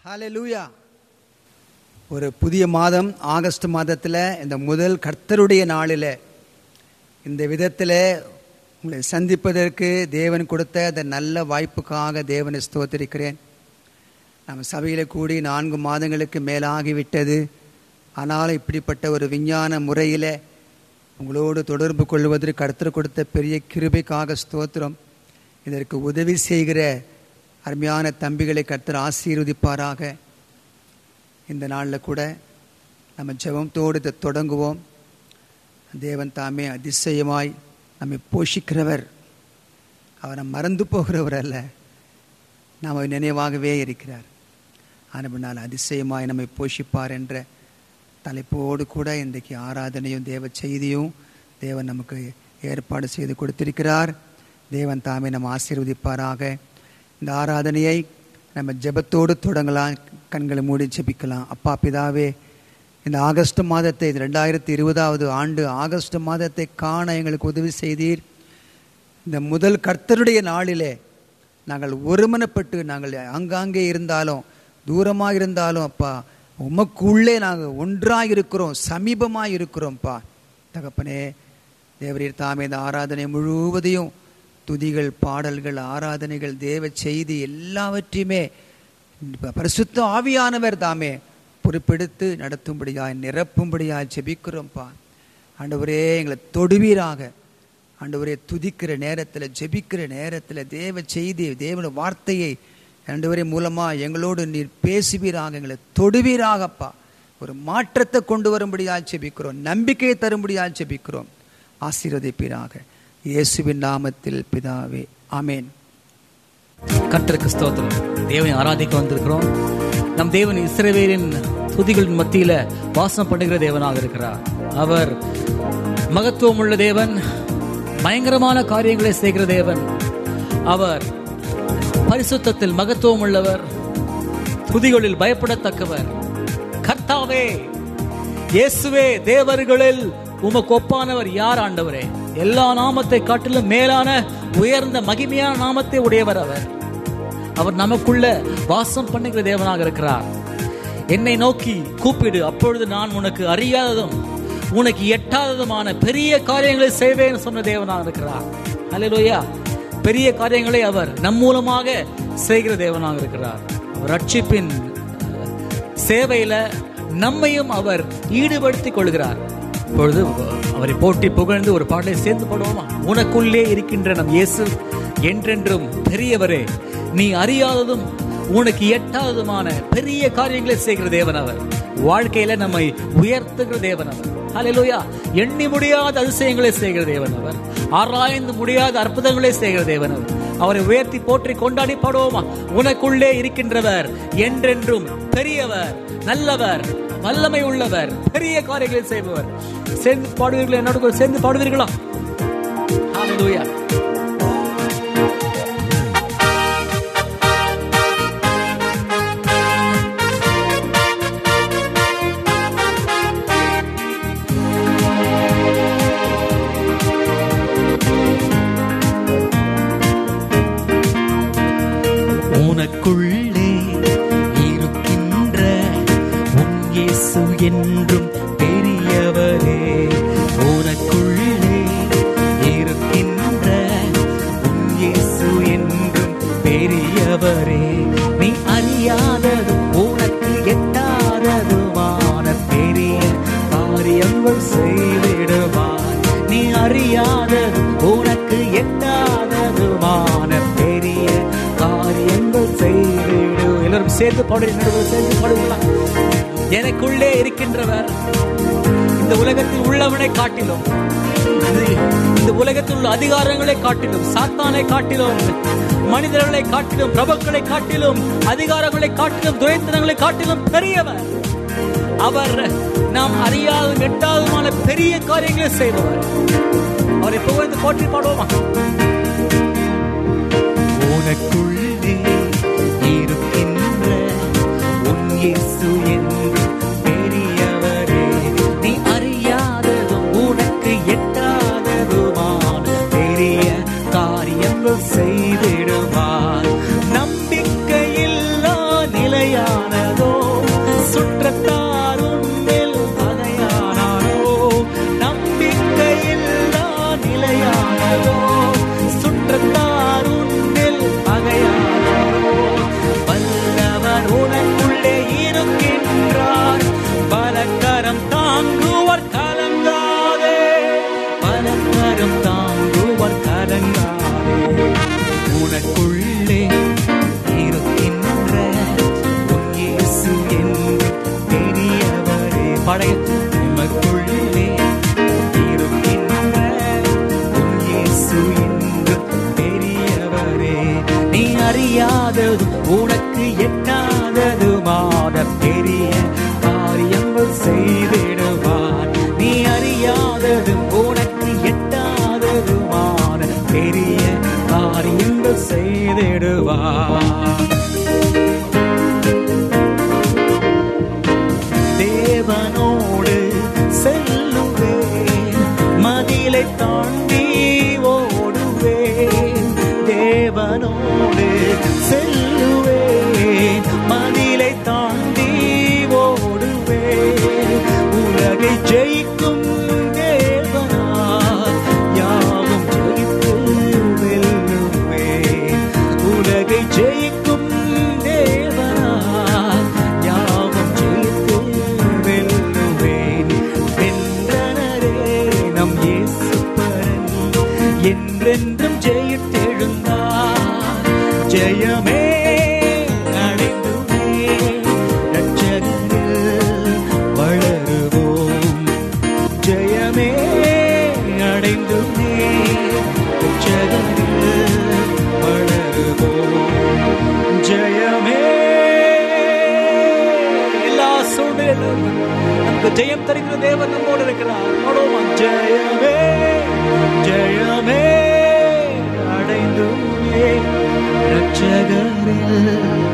ஹalleluya ஒரு புதிய மாதம் ஆகஸ்ட் மாதத்தில் இந்த முதல் கர்த்தருடைய நாளில் இந்த விதத்தில் உங்களை சந்திப்பதற்கு தேவன் கொடுத்த அந்த நல்ல வாய்ப்புக்காக தேவனை ஸ்தோத்திரிக்கிறேன் நம்ம சபையில் கூடி நான்கு மாதங்களுக்கு மேலாகிவிட்டது ஆனாலும் இப்படிப்பட்ட ஒரு விஞ்ஞான முறையில் உங்களோடு தொடர்பு கொள்வதற்கு கர்த்தர் கொடுத்த பெரிய கிருபைக்காக ஸ்தோத்திரம் இதற்கு உதவி செய்கிற அருமையான தம்பிகளை கர்த்தர் ஆசீர்வதிப்பாராக இந்த நாளில் கூட நம்ம ஜெபத்தோடு இதை தொடங்குவோம் தேவன் தாமே அதிசயமாய் நம்மை போஷிக்கிறவர் அவரை மறந்து போகிறவர் அல்ல நாம் நினைவாகவே இருக்கிறார் ஆனால் அதிசயமாய் நம்மை போஷிப்பார் என்ற தலைப்போடு கூட இன்றைக்கு ஆராதனையும் தேவ செய்தியும் தேவன் நமக்கு ஏற்பாடு செய்து கொடுத்திருக்கிறார் தேவன் தாமே நம்ம ஆசீர்வதிப்பாராக இந்த ஆராதனையை நம்ம ஜெபத்தோடு தொடங்கலாம் கண்களை மூடி ஜெபிக்கலாம் அப்பா பிதாவே இந்த ஆகஸ்ட் மாதத்தை ரெண்டாயிரத்தி இருபதாவது ஆண்டு ஆகஸ்ட் மாதத்தை காண எங்களுக்கு உதவி செய்தீர் இந்த முதல் கர்த்தருடைய நாளிலே நாங்கள் ஒருமனப்பட்டு நாங்கள் ஆங்காங்கே இருந்தாலும் தூரமாக இருந்தாலும் அப்பா உமக்குள்ளே நாங்கள் ஒன்றாக இருக்கிறோம் சமீபமாக இருக்கிறோம்ப்பா தகப்பனே தேவரீர் தாமே இந்த ஆராதனை முழுவதையும் துதிகள் பாடல்கள் ஆராதனைகள் தேவ செய்தி எல்லாவற்றையுமே பரிசுத்த ஆவியானவர் தாமே பொறுப்பெடுத்து நடத்தும்படியாய் நிரப்பும்படியாய் ஜெபிக்கிறோம்ப்பா ஆண்டவரே எங்களை தொடுவீராக ஆண்டவரே துதிக்கிற நேரத்தில் ஜெபிக்கிற நேரத்தில் தேவ செய்தி தேவன வார்த்தையை ஆண்டவரே மூலமாக எங்களோடு நீர் பேசுவீராக எங்களை தொடுவீராகப்பா ஒரு மாற்றத்தை கொண்டு வரும்படியாக ஜெபிக்கிறோம் நம்பிக்கையை தரும்படியாக ஜெபிக்கிறோம் ஆசீர்வதிப்பீராக இயேசுவின் நாமத்தில் பிதாவே ஆமேன் கர்த்தருக்கு ஸ்தோத்திரம் தேவனை ஆராதிக்க வந்திருக்கிறோம் நம் தேவன் இஸ்ரவேலின் துதிகளின் மத்தியில வாசம் பண்ணுகிற தேவனாக இருக்கிறார் அவர் மகத்துவம் உள்ள தேவன் பயங்கரமான காரியங்களை செய்கிற தேவன் அவர் பரிசுத்தத்தில் மகத்துவம் உள்ளவர் துதிகளில் பயப்படத்தக்கவர் கர்த்தாவே இயேசுவே தேவர்களில் உமக்கு ஒப்பானவர் யார் ஆண்டவரே எல்லா நாமத்தை காட்டிலும் மேலான உயர்ந்த மகிமையான நாமத்தை உடையவர் அவர் அவர் நமக்குள்ள வாசம் பண்ணுகிற தேவனாக இருக்கிறார் என்னை நோக்கி கூப்பிடு அப்பொழுது நான் உனக்கு அறியாததும் உனக்கு எட்டாததுமான பெரிய காரியங்களை செய்வேன் சொன்ன தேவனாக இருக்கிறார் அல்லையா பெரிய காரியங்களை அவர் நம் மூலமாக செய்கிற தேவனாக இருக்கிறார் அவர் ரட்சிப்பின் சேவையில நம்மையும் அவர் ஈடுபடுத்திக் கொள்கிறார் இப்பொழுது அவரை போட்டி புகழ்ந்து ஒரு பாடலை சேர்ந்து பாடுவோமா உனக்குள்ளே இருக்கின்ற நம் இயேசு என்றென்றும் பெரியவரே நீ அறியாததும் உனக்கு எட்டாததுமான பெரிய காரியங்களை செய்கிற தேவன் அவர் வாழ்க்கையில நம்மை உயர்த்துகிற தேவன் அவர் ஹalleluya எண்ணி முடியாத அதிசயங்களை செய்கிற தேவன் அவர் ஆராய்ந்து முடியாத அற்புதங்களை செய்கிற தேவன் அவர் அவரை உயர்த்தி போற்றி கொண்டாடி பாடுவோமா உனக்குள்ளே இருக்கின்றவர் என்றென்றும் பெரியவர் நல்லவர் வல்லமை உள்ளவர் பெரிய காரியங்களை செய்பவர் சேர்ந்து பாடுவீர்களா என்னோட கூட சேர்ந்து பாடுவீர்களா ஹalleluya உனக்குள்ளே இருக்கின்ற உன் இயேசு என்றும் பெரியவரே உனக்குள்ளே இருக்கின்ற உன் இயேசு என்றும் பெரியவரே நீ அறியாதது உனக்கு எட்டாததுமான பெரிய காரியங்கள் செய்திடுவார் நீ அறியாதது உனக்கு எட்டாததுமான பெரிய காரியங்கள் செய்திடு எல்லாரும் சேர்ந்து பாடுங்க நடுவில் சேர்ந்து பாடுங்களா எனக்குள்ளே இருக்கின்றவர் இந்த உலகத்தில் உள்ளவனை காட்டிலும் இது- இந்த உலகத்தில் உள்ள அதிகாரங்களை காட்டிலும் சாத்தானை காட்டிலும் மனிதர்களை காட்டிலும் பிரபுக்களை காட்டிலும் அதிகாரங்களை காட்டிலும் துரைத்தனங்களை காட்டிலும் பெரியவர் அவர் நாம் அறியாதும் எட்டாதுமான பெரிய காரியங்களை செய்பவர் அவரை புகழ்ந்து போற்றி பாடுவோமா உனக்குள்ளே இருக்கின்ற உன் இயேசு என்று பெரியவரே நீ அறியாததும் உனக்கு எட்டாததுமான பெரிய காரியங்கள் செய்திடுவார் நம்பிக்கையில்லா நிலையான காத்திடுவார் தேவனோடு செல்லுவேன் மதிலை தாண்டி ஓடுவேன் தேவனோடு செல்லுவேன் மதிலை தாண்டி ஓடுவேன் உலகை ஜெயிக்கும் தேவனார் யாவும் ஜெயித்து வெல்லுவேன் உலகை ஜெயிக்கும் தேவனார் யாவும் ஜெயித்து வெல்லுவேன் வென்றனரே நம் இயேசுப்பரன் என்றென்றும் ஜெயித்தெழுந்தார் ஜெயமே அடைந்துமே ரட்சகரில் வளருவோம் ஜெயமே அடைந்துமே ரட்சகரில் வளருவோம் ஜெயமே எல்லா சூழ்நிலையிலும் நமக்கு ஜெயம் தருகிற தேவன் நம்மோடு இருக்கிறார் பாடுவோமா? ஜெயமே ஜெயமே அடைந்துமே ரட்சகரில்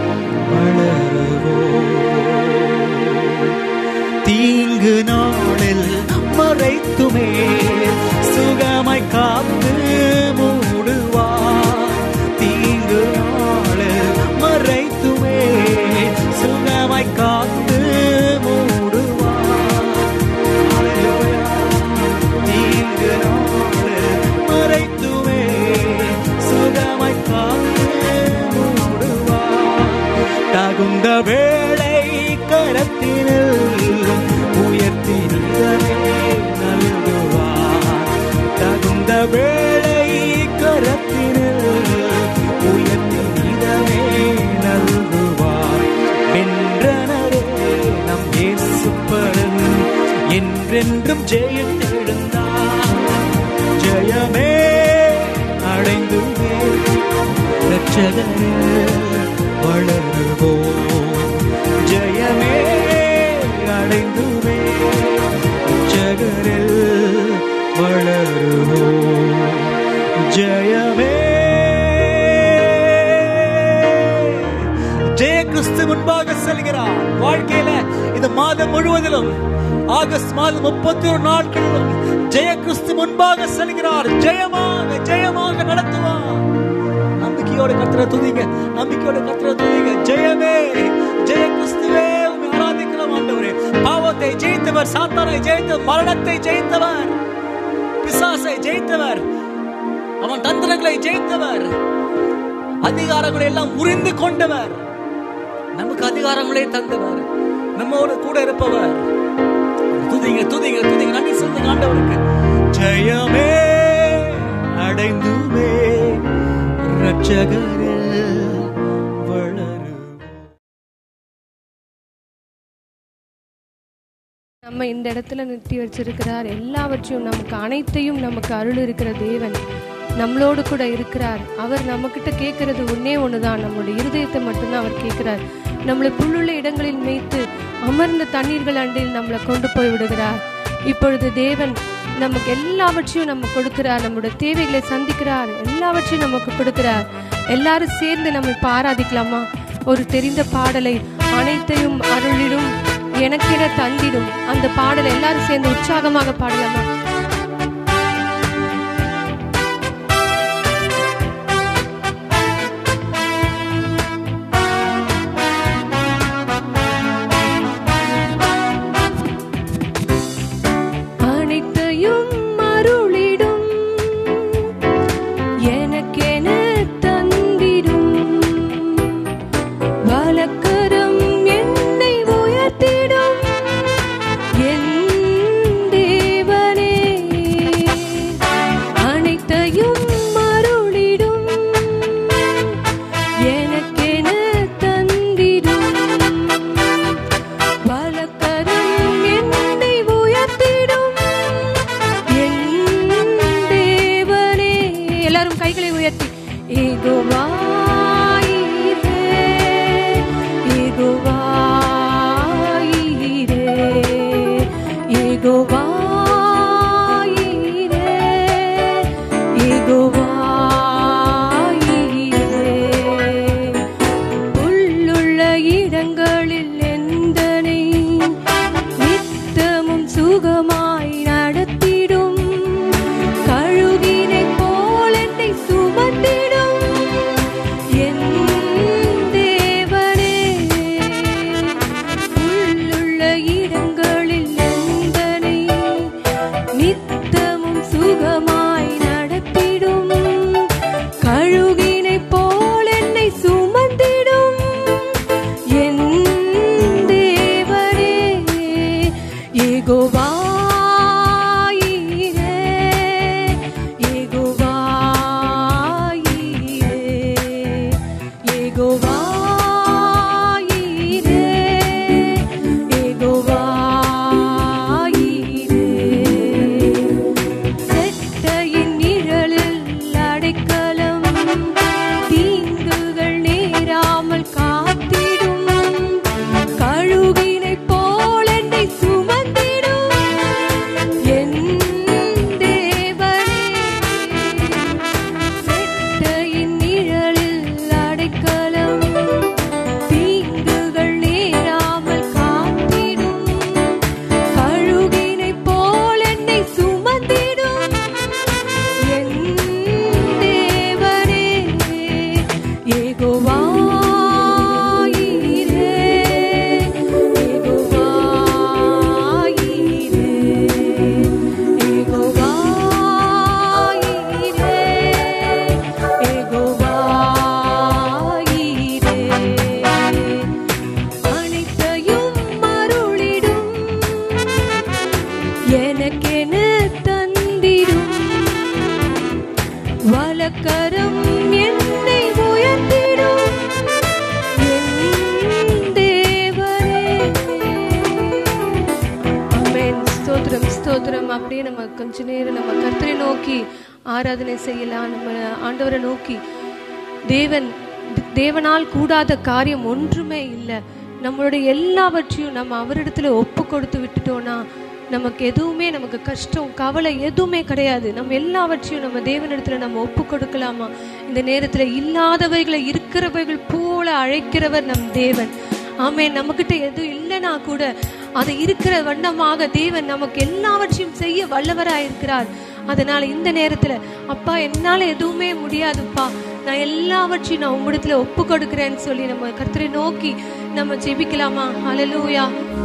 வளருவோம் தீங்கு நாளில் மறைத்துமே சுகமாய் காத்து மூடுவார் தீங்கு நாளில் மறைத்துமே சுகமாய் காத்து மூடுவார் Hallelujah. தீங்கு நாளில் மறைத்துமே சுகமாய் காத்து மூடுவார் தகுந்த வேளை கரத்தினில் உயர்த்தி நிலவே நல்குவார் தகுந்த வேளை கரத்தினில் உயர்த்தி நிலவே நல்குவார் வென்றனரே நம் இயேசுப்பரன் என்றென்றும் ஜெயித்தெழுந்தார் ஜெயமே அடைந்துமே ரட்சகரில் வளருவோம் ஜெயமே அடைந்துமே ரட்சகரில் வளருவோம் ஜெயமே ஜெய கிறிஸ்து முன்பாக செல்கிறார் வாழ்க்கையில இந்த மாதம் முழுவதிலும் ஆகஸ்ட் மாதம் முப்பத்தி ஒரு நாட்களிலும் ஜெய கிறிஸ்து முன்பாக செல்கிறார் ஜெயமாக ஜெயமாக நடத்துவார் நம்பிக்கையோட கத்திர துதிங்க நம்பிக்கையோட கத்திர துதிங்க ஜெயமே ஜெய கிறிஸ்துவே உம்மை ஆராதிக்கிறோம் ஆண்டவரே பாவத்தை ஜெயித்தவர் சாத்தானை ஜெயித்த மரணத்தை ஜெயித்தவர் பிசாசை ஜெயித்தவர் அவன் தந்திரங்களை ஜெயித்தவர் அதிகாரங்களை எல்லாம் முறிந்து கொண்டவர் நமக்கு அதிகாரங்களே தந்தவர் நம்மோடு கூட இருப்பவர் துதிங்க துதிங்க துதிங்க நன்றி சொல்லுங்க ஆண்டவருக்கு ஜெயமே அடைந்துமே ரட்சகரில் வளருவோம் நம்ம இந்த இடத்துல நிறுத்தி வச்சிருக்கிறார் எல்லாவற்றையும் நமக்கு அனைத்தையும் நமக்கு அருள் இருக்கிற தேவன் நம்மளோடு கூட இருக்கிறார் அவர் நம்மக்கிட்ட கேட்கறது ஒன்னே ஒண்ணுதான் நம்மளுடைய இருதயத்தை மட்டும்தான் அவர் கேட்கிறார் நம்மளை புல்லுள்ள இடங்களில் மேய்த்து அமர்ந்த தண்ணீர்கள் அண்டில் நம்மளை கொண்டு போய் விடுகிறார் இப்பொழுது தேவன் நமக்கு எல்லாவற்றையும் நம்ம கொடுக்கிறார் நம்முடைய தேவைகளை சந்திக்கிறார் எல்லாவற்றையும் நமக்கு கொடுக்கிறார் எல்லாரும் சேர்ந்து நம்ம இப்ப ஆராதிக்கலாமா ஒரு தெரிந்த பாடலை அனைத்தையும் அருளிடும் எனக்கென தந்திடும் அந்த பாடலை எல்லாரும் சேர்ந்து உற்சாகமாக பாடலாமா அனைத்தையும் அருளிடும் எனக்கென தந்திடும் வலக்கரம் என்னை உயர்த்திடும் என் தேவனே அனைத்தையும் அருளிடும் எனக்கென தந்திடும் வலக்கரம் என்னை உயர்த்திடும் என் தேவனே எல்லாரும் கைகளை உயர்த்தி ஏகுவாயிரே ஏகுவாயிரே ஏகுவாயிரே ஏகுவாயிரே தந்திடும் வலக்கரம் என்னை உயர்த்திடும் என் தேவனே. ஆமென். ஸ்தோத்திரம் ஸ்தோத்திரம் அப்படியே நம்ம கொஞ்ச நேரம் நம்ம கர்த்தரை நோக்கி ஆராதனை செய்யலாம் நம்ம ஆண்டவரை நோக்கி தேவன் தேவனால் கூடாத காரியம் ஒன்றுமே இல்லை நம்மளுடைய எல்லாவற்றையும் நம்ம அவரிடத்துல ஒப்பு கொடுத்து விட்டுட்டோம்னா நமக்கு எதுவுமே நமக்கு கஷ்டம் கவலை எதுவுமே கிடையாது நம்ம எல்லாவற்றையும் நம்ம தேவனிடத்துல நம்ம ஒப்பு கொடுக்கலாமா இந்த நேரத்துல இல்லாதவைகளை இருக்கிறவைகள் போல அழைக்கிறவர் நம் தேவன் ஆமே நம்மகிட்ட எதுவும் இல்லைனா கூட அது இருக்கிற வண்ணமாக தேவன் நமக்கு எல்லாவற்றையும் செய்ய வல்லவராய் இருக்கிறார் அதனால இந்த நேரத்துல அப்பா என்னால எதுவுமே முடியாதுப்பா நான் எல்லாவற்றையும் நான் உம்மிடத்துல ஒப்பு கொடுக்கிறேன்னு சொல்லி நம்ம கர்த்தரை நோக்கி நம்ம ஜெபிக்கலாமா ஹalleluya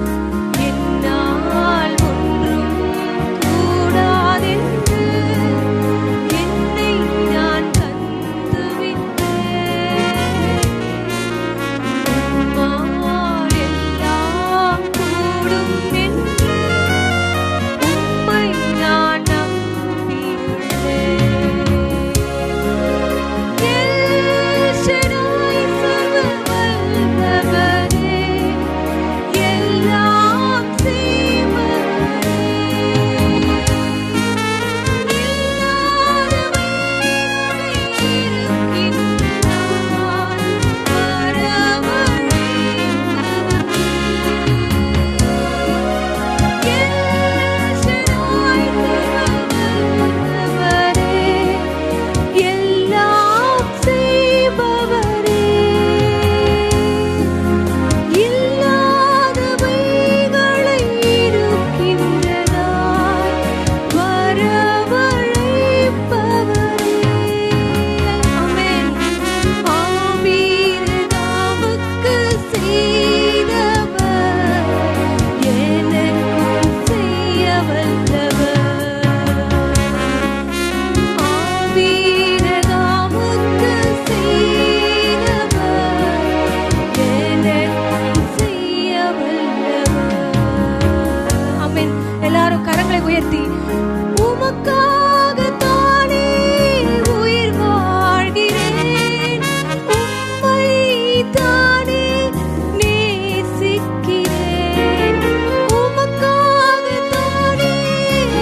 என்னால் ஒன்றும் கூடாதென்று என்னை நான் தந்து விட்டேன் உம்மால் எல்லாம் கூடும் என்று உம்மை நான் நம்பியுள்ளேன் எல் ஷடாய் சர்வ வல்லவரே, எல்லாம் செய்பவரே. இல்லாதவைகளை இருக்கின்றார், வரவழைப்பவரே. எல் ஷடாய் சர்வ வல்லவரே, எல்லாம் செய்பவரே இல்லாதவைகளை இருக்கின்றதாய் வரவழைப்பவரே ஆமென் ஆமீரதாவுக்கு செய்தவர் எனக்கும் செய்ய வல்லவர் ஆவீரகாமுக்கு செய்தவர் எனக்கும் செய்ய வல்லவர். ஆமென். எல்லாரும் கரங்களை உயர்த்தி உமக்காகத்தானே உயிர் வாழ்கிறேன் உம்மை தானே நேசிக்கிறேன் உமக்காகத்தானே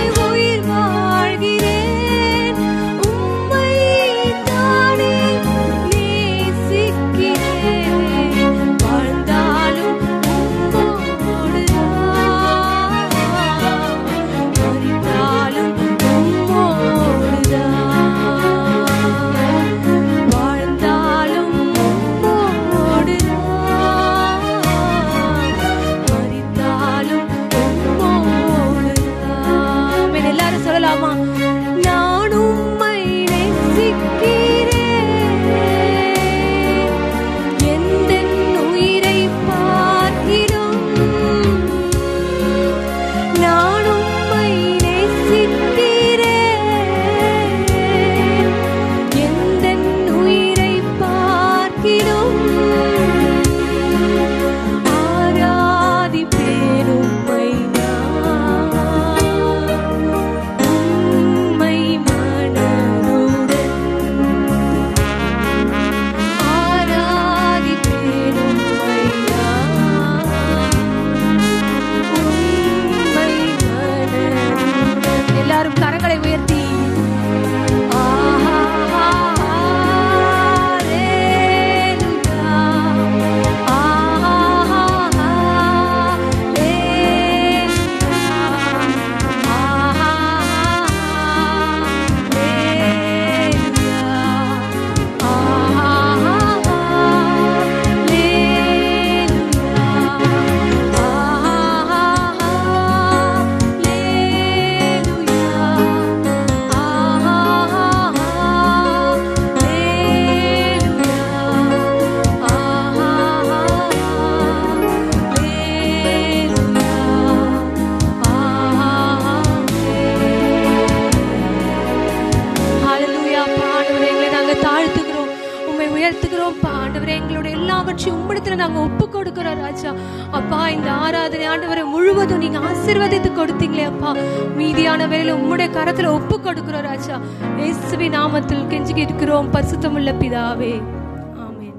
எல்லாவற்றையும் உம்மிடத்துல நாங்க ஒப்பு கொடுக்கிறோம் ராஜா அப்பா இந்த ஆராதனை ஆண்டவரை முழுவதும் நீங்க ஆசீர்வதித்து கொடுத்தீங்களே அப்பா மீதியான வேலை உம்முடைய கரத்துல ஒப்பு கொடுக்கிறோம் ராஜா இயேசுவி நாமத்தில் கெஞ்சி கேட்கிறோம் பரிசுத்தமுள்ள பிதாவே ஆமென்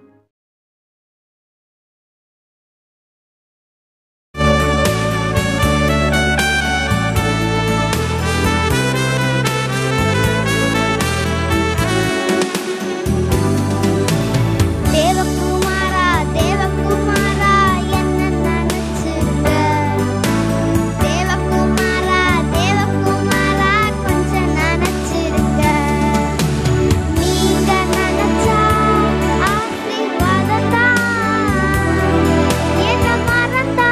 தேவகுமாரா தேவகுமாரா என்ன நினைச்சிருக்க தேவகுமாரா தேவகுமாரா கொஞ்சம் நினைச்சிருக்க நீங்க நினைச்சா ஆசீர்வாதத்தா என்ன மறந்தா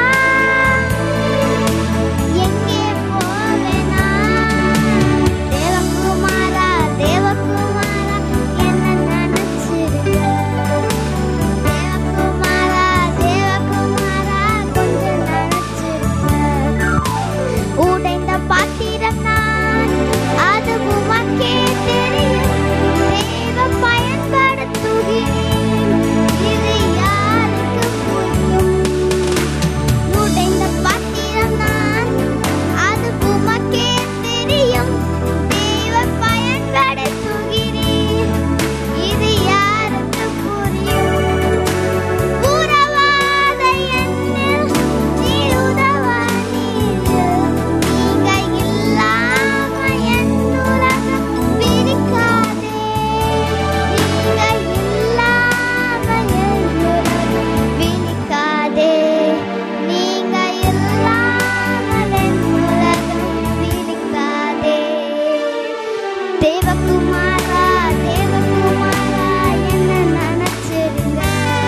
எங்கே போவேனா தேவகுமாரா தேவகுமாரா என்ன நினைச்சிருக்க தேவகுமாரா தேவகுமாரா கொஞ்சம் நினைச்சிருக்க உடைந்த பாத்திரம் நான் அது உமக்கே தெரியும் தேவ பயன்படுத்துகிறேன் இது யாருக்கு புரியும் உடைந்த பாத்திரம் நான் அது உமக்கே தெரியும் தேவ பயன்படுத்துகிறேன் இது யாருக்கு புரியும் உறவாத என்னில் நீ உதவ நீர் நீங்க இல்லாம என் உலகம் பிரிக்காதே நீங்க இல்லாம என் உலகம் பிரிக்காதே நீங்க இல்லாம என் உலகம் பிரிக்காதே தேவகுமாரா தேவகுமாரா என்ன நினைச்சிருங்க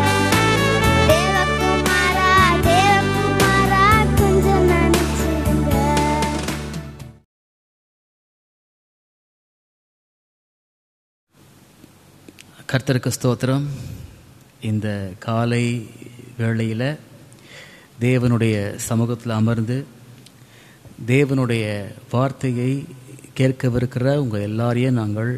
தேவகுமாரா தேவகுமாரா கொஞ்சம் நினைச்சிருங்க கர்த்தருக்கு ஸ்தோத்திரம் இந்த காலை வேளையில் தேவனுடைய சமூகத்தில் அமர்ந்து தேவனுடைய வார்த்தையை கேட்கவிருக்கிற உங்கள் எல்லாரையும் நாங்கள்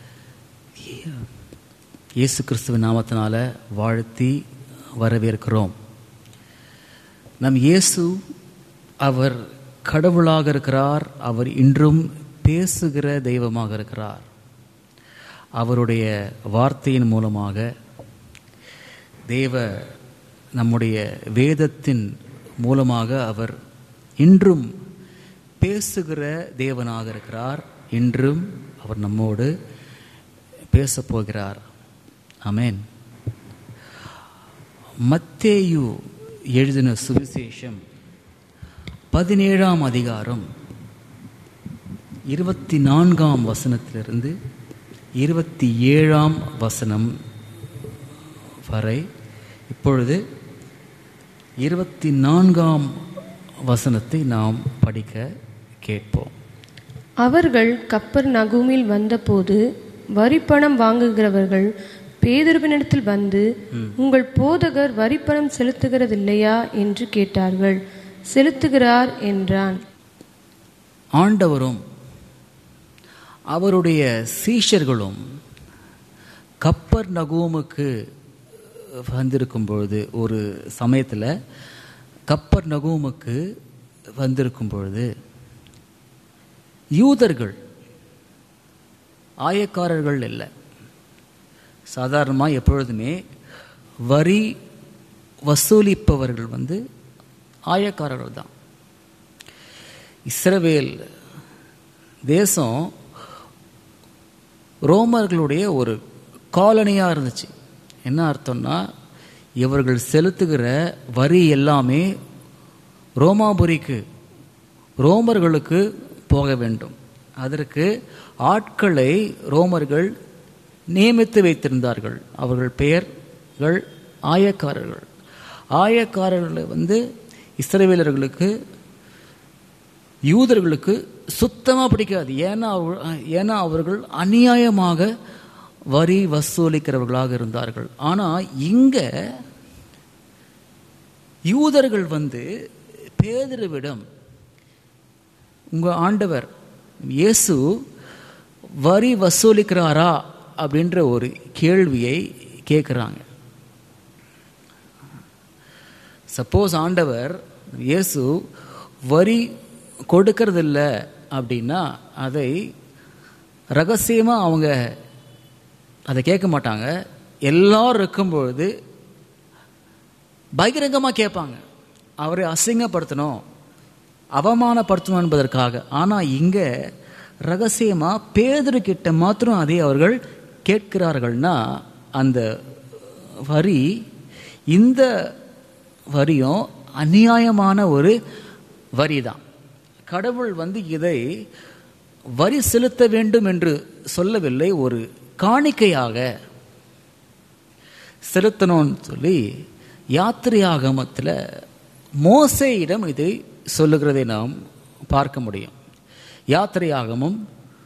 இயேசு கிறிஸ்துவின் நாமத்தினால வாழ்த்தி வரவேற்கிறோம் நம் இயேசு அவர் கடவுளாக இருக்கிறார் அவர் இன்றும் பேசுகிற தெய்வமாக இருக்கிறார் அவருடைய வார்த்தையின் மூலமாக தேவ நம்முடைய வேதத்தின் மூலமாக அவர் இன்றும் பேசுகிற தேவனாக இருக்கிறார் இன்றும் அவர் நம்மோடு பேசப் போகிறார் ஆமென் மத்தேயு எழுதின சுவிசேஷம் பதினேழாம் அதிகாரம் இருபத்தி நான்காம் வசனத்திலிருந்து இருபத்தி ஏழாம் வசனம் வரை இப்பொழுது இருபத்தி நான்காம் வசனத்தை நாம் படிக்க கேட்போம் அவர்கள் கப்பர் நகூமில் வந்தபோது வரிப்பணம் வாங்குகிறவர்கள் பேதுருவினிடத்தில் வந்து உங்கள் போதகர் வரிப்பணம் செலுத்துகிறதில்லையா என்று கேட்டார்கள் செலுத்துகிறார் என்றான் ஆண்டவரும் அவருடைய சீஷர்களும் கப்பர் நகூமுக்கு வந்திருக்கும் பொழுது ஒரு சமயத்தில் கப்பர் நகூமுக்கு வந்திருக்கும் பொழுது யூதர்கள் ஆயக்காரர்கள் இல்லை சாதாரணமாக எப்பொழுதுமே வரி வசூலிப்பவர்கள் வந்து ஆயக்காரர்கள் தான் இஸ்ரவேல் தேசம் ரோமர்களுடைய ஒரு காலனியாக இருந்துச்சு என்ன அர்த்தம்னா இவர்கள் செலுத்துகிற வரி எல்லாமே ரோமாபுரிக்கு ரோமர்களுக்கு போக வேண்டும் அதற்கு ஆட்களை ரோமர்கள் நியமித்து வைத்திருந்தார்கள் அவர்கள் பெயர்கள் ஆயக்காரர்கள் ஆயக்காரர்களை வந்து இஸ்ரவேலர்களுக்கு யூதர்களுக்கு சுத்தமாக பிடிக்காது ஏன்னா அவ- ஏன்னா அவர்கள் அநியாயமாக வரி வசூலிக்கிறவர்களாக இருந்தார்கள் ஆனால் இங்கே யூதர்கள் வந்து பேதுருவிடம் உங்கள் ஆண்டவர் இயேசு வரி வசூலிக்கிறாரா அப்படின்ற ஒரு கேள்வியை கேட்குறாங்க சப்போஸ் ஆண்டவர் இயேசு வரி கொடுக்கறதில்ல அப்படின்னா அதை ரகசியமாக அவங்க அதை கேட்க மாட்டாங்க எல்லாரும் இருக்கும்பொழுது பகிரங்கமாக கேட்பாங்க அவரை அசிங்கப்படுத்தணும் அவமானப்படுத்தணும் என்பதற்காக ஆனால் இங்கே ரகசியமாக பேதர்கிட்ட மாத்திரம் அதை அவர்கள் கேட்கிறார்கள்னா அந்த வரி இந்த வரியும் அநியாயமான ஒரு வரி தான் கடவுள் வந்து இதை வரி செலுத்த வேண்டும் என்று சொல்லவில்லை ஒரு காணிக்கையாக செலுத்தணும்னு சொல்லி யாத்திரையாகமத்தில் மோசையிடம் இதை சொல்லுகிறதை நாம் பார்க்க முடியும் யாத்திரையாகமும்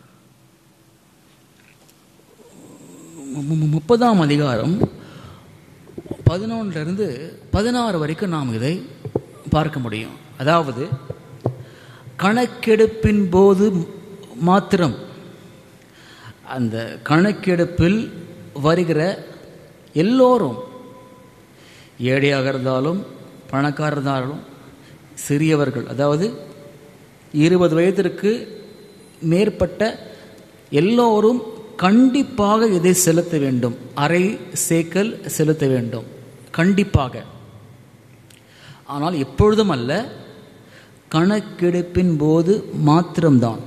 மு- மு- முப்பதாம் அதிகாரம் பதினொன்றிலிருந்து பதினாறு வரைக்கும் நாம் இதை பார்க்க முடியும் அதாவது கணக்கெடுப்பின் போது மாத்திரம் அந்த கணக்கெடுப்பில் வருகிற எல்லோரும் ஏழையாக இருந்தாலும் பணக்காரர் இருந்தாலும் சிறியவர்கள் அதாவது இருபது வயதிற்கு மேற்பட்ட எல்லோரும் கண்டிப்பாக இதை செலுத்த வேண்டும் அரை சேக்கல் செலுத்த வேண்டும் கண்டிப்பாக ஆனால் எப்பொழுதும் அல்ல கணக்கெடுப்பின் போது மாத்திரம்தான்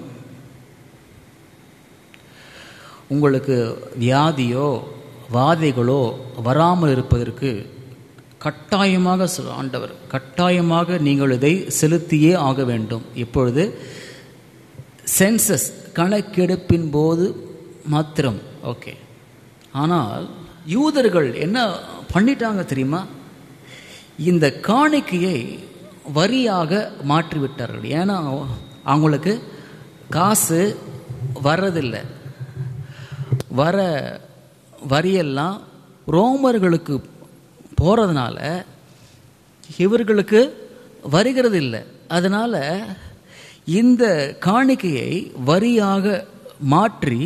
உங்களுக்கு வியாதியோ வாதைகளோ வராமல் இருப்பதற்கு கட்டாயமாக சொல் ஆண்டவர் கட்டாயமாக நீங்கள் இதை செலுத்தியே ஆக வேண்டும் இப்பொழுது சென்சஸ் கணக்கெடுப்பின் போது மாத்திரம் ஓகே ஆனால் யூதர்கள் என்ன பண்ணிட்டாங்க தெரியுமா இந்த காணிக்கையை வரியாக மாற்றிவிட்டார்கள் ஏன்னா அவங்களுக்கு காசு வர்றதில்லை வர வரியெல்லாம் ரோமர்களுக்கு போகிறதுனால இவர்களுக்கு வருகிறது இல்லை அதனால் இந்த காணிக்கையை வரியாக மாற்றி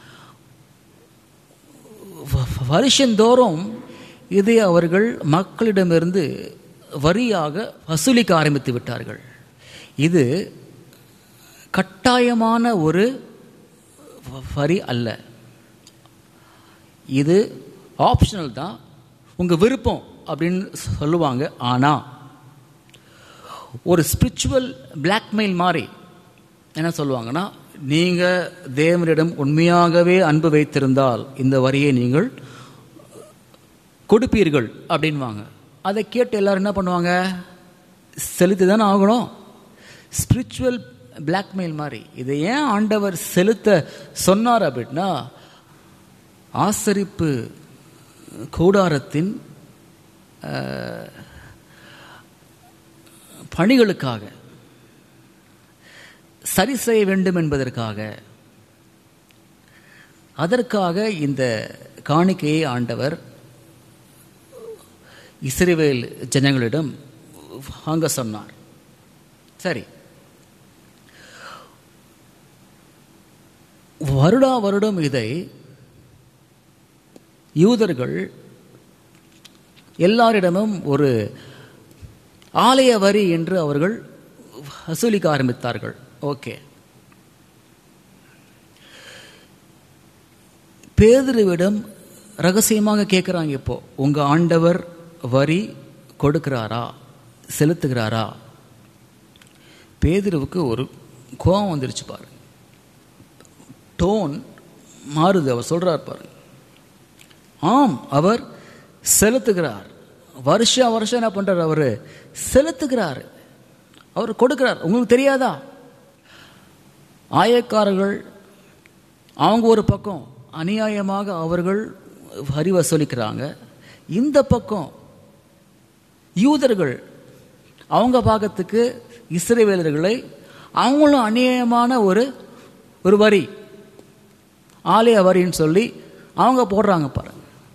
வ- வருஷந்தோறும் இதை அவர்கள் மக்களிடமிருந்து வரியாக வசூலிக்க ஆரம்பித்து விட்டார்கள் இது கட்டாயமான ஒரு வ- வரி அல்ல இது ஆப்ஷனல் தான் உங்கள் விருப்பம் அப்படின்னு சொல்லுவாங்க ஆனால் ஒரு ஸ்பிரிச்சுவல் பிளாக்மெயில் மாதிரி என்ன சொல்லுவாங்கன்னா நீங்கள் தேவனிடம் உண்மையாகவே அன்பு வைத்திருந்தால் இந்த வரியை நீங்கள் கொடுப்பீர்கள் அப்படின்வாங்க அதை கேட்டு எல்லாரும் என்ன பண்ணுவாங்க செலுத்தி தானே ஆகணும் ஸ்பிரிச்சுவல் பிளாக்மெயில் மாதிரி இதை ஏன் ஆண்டவர் செலுத்த சொன்னார் அப்படின்னா ஆசரிப்பு கூடாரத்தின் அஹ், பணிகளுக்காக சரி செய்ய வேண்டும் என்பதற்காக அதற்காக இந்த காணிக்கையை ஆண்டவர் இஸ்ரவேல் ஜனங்களிடம் வாங்க சொன்னார் சரி வருடா வருடம் இதை யூதர்கள் எல்லாரிடமும் ஒரு ஆலய வரி என்று அவர்கள் வசூலிக்க ஆரம்பித்தார்கள் ஓகே பேதுருவிடம் ரகசியமாக கேட்குறாங்க இப்போ உங்க ஆண்டவர் வரி கொடுக்கிறாரா செலுத்துகிறாரா பேதுருவுக்கு ஒரு கோபம் வந்துருச்சு பாரு டோன் மாறுது அவர் சொல்றார் பாரு ஆம் அவர் செலுத்துகிறார் வருஷா வருஷம் என்ன பண்றார் அவர் செலுத்துகிறார் அவர் கொடுக்கிறார் உங்களுக்கு தெரியாதா ஆயக்காரர்கள் அவங்க ஒரு பக்கம் அநியாயமாக அவர்கள் வரி வசூலிக்கிறாங்க இந்த பக்கம் யூதர்கள் அவங்க பாகத்துக்கு இஸ்ரவேலர்களை அவங்களும் அநியாயமான ஒரு ஒரு வரி ஆலய வரின்னு சொல்லி அவங்க போடுறாங்க பாருங்க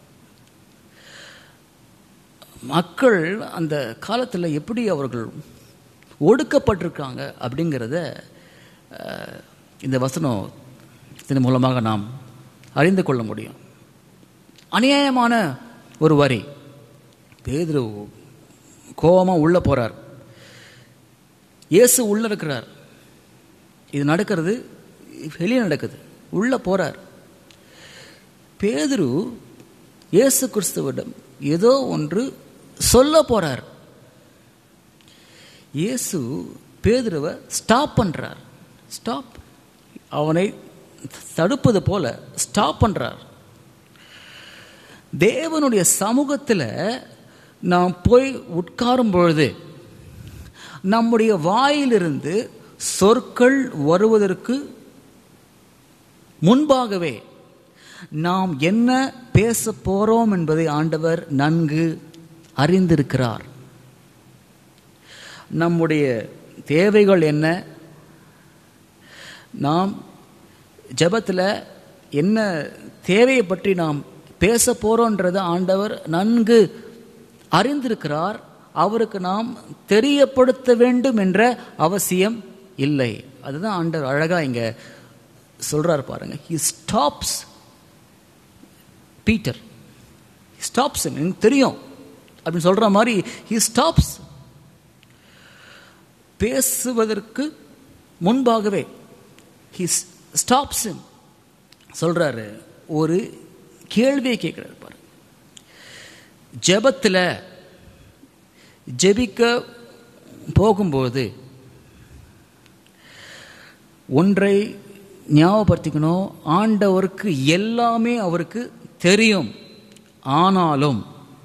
மக்கள் அந்த காலத்தில் எப்படி அவர்கள் ஒடுக்கப்பட்டிருக்காங்க அப்படிங்கிறத அஹ், இந்த வசனம் இதன் மூலமாக நாம் அறிந்து கொள்ள முடியும் அநியாயமான ஒரு வரி பேதுரு கோபமா உள்ள போறார் இயேசு உள்ள இருக்கிறார் இது நடக்கிறது வெளியே நடக்குது உள்ள போறார் பேதுரு இயேசு கிறிஸ்துவிடம் ஏதோ ஒன்று சொல்ல போறார் இயேசு பேதுருவை ஸ்டாப் பண்றார் ஸ்டாப் அவனை தடுப்பது போல ஸ்டாப் பண்றார் தேவனுடைய சமூகத்தில் நாம் போய் உட்காரும் பொழுது நம்முடைய வாயிலிருந்து சொற்கள் வருவதற்கு முன்பாகவே நாம் என்ன பேச போறோம் என்பதை ஆண்டவர் நன்கு அறிந்திருக்கிறார் நம்முடைய தேவைகள் என்ன நாம் ஜெபத்தில் என்ன தேவையை பற்றி நாம் பேச போறோன்றதை ஆண்டவர் நன்கு அறிந்திருக்கிறார் அவருக்கு நாம் தெரியப்படுத்த வேண்டும் என்ற அவசியம் இல்லை அதுதான் ஆண்டவர் அழகா இங்க சொல்றார் பாருங்க ஹி ஸ்டாப்ஸ் பீட்டர் ஸ்டாப்ஸ் எனக்கு தெரியும் அப்படின்னு சொல்ற மாதிரி ஹி ஸ்டாப்ஸ் பேசுவதற்கு முன்பாகவே ஹி ஸ்டாப்ஸ் சொல்றாரு ஒரு கேள்வியை கேட்கிறார் பாரு ஜெபத்தில் ஜெபிக்க போகும்போது ஒன்றை ஞாபகப்படுத்திக்கணும் ஆண்டவருக்கு எல்லாமே அவருக்கு தெரியும் ஆனாலும்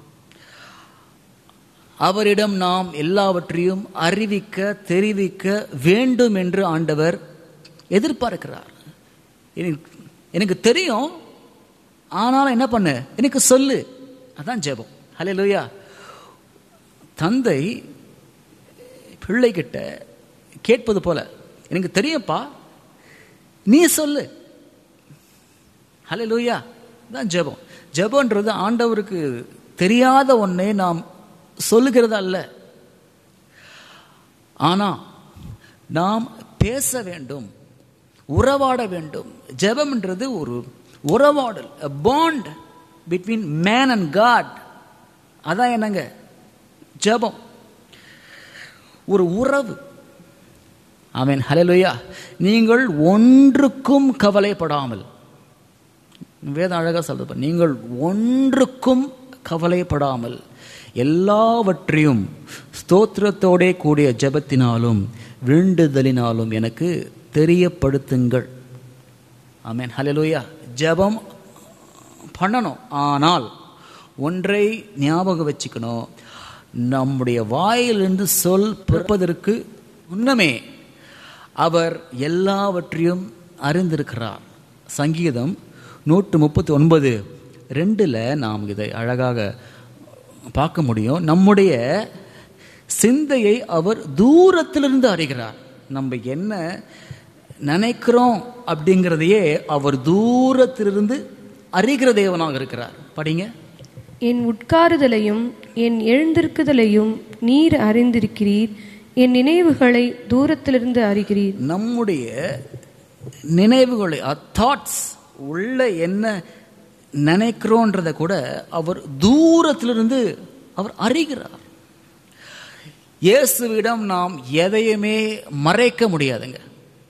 அவரிடம் நாம் எல்லாவற்றையும் அறிவிக்க தெரிவிக்க வேண்டும் என்று ஆண்டவர் எதிர்பார்க்கிறார் எனக்கு- எனக்கு தெரியும் ஆனாலும் என்ன பண்ணு எனக்கு சொல்லு அதான் ஜெபம் ஹலே லூயா தந்தை பிள்ளைகிட்ட கேட்பது போல எனக்கு தெரியும்ப்பா நீ சொல்லு ஹலே லூயா தான் ஜெபம் ஜெபம்ன்றது ஆண்டவருக்கு தெரியாத ஒன்றை நாம் சொல்லுகிறது அல்ல ஆனா நாம் பேச வேண்டும் உறவாட வேண்டும் ஜெபம்ன்றது ஒரு உறவாடல் bond between man and god அதான் என்னங்க ஜெபம் ஒரு உறவு ஆமென் ஹalleluya நீங்கள் ஒன்றுக்கும் கவலைப்படாமல் வேதம் அழகா சொல்றது நீங்கள் ஒன்றுக்கும் கவலைப்படாமல் எல்லாவற்றையும் ஸ்தோத்திரத்தோடே கூடிய ஜெபத்தினாலும் வேண்டுதலினாலும் எனக்கு தெரியப்படுத்துங்கள் ஆமென் ஹalleluya ஜெபம் பண்ணணும் ஆனால் ஒன்றை ஞாபகம் வச்சுக்கணும் நம்முடைய வாயிலிருந்து சொல் பிறப்பதற்கு முன்னமே அவர் எல்லாவற்றையும் அறிந்திருக்கிறார் சங்கீதம் நூற்று முப்பத்தி ஒன்பது ரெண்டில் நாம் இதை அழகாக பார்க்க முடியும் நம்முடைய சிந்தையை அவர் தூரத்திலிருந்து அறிகிறார் நம்ம என்ன நினைக்கிறோம் அப்படிங்கிறதையே அவர் தூரத்திலிருந்து அறிகிற தேவனாக இருக்கிறார் படிங்க என் உட்காருதலையும் என் எழுந்திருக்குதலையும் நீர் அறிந்திருக்கிறீர் என் நினைவுகளை தூரத்திலிருந்து அறிகிறீர் நம்முடைய நினைவுகளை தாட்ஸ் உள்ள என்ன நினைக்கிறோன்றத கூட அவர் தூரத்திலிருந்து அவர் அறிகிறார் இயேசுவிடம் நாம் எதையுமே மறைக்க முடியாதுங்க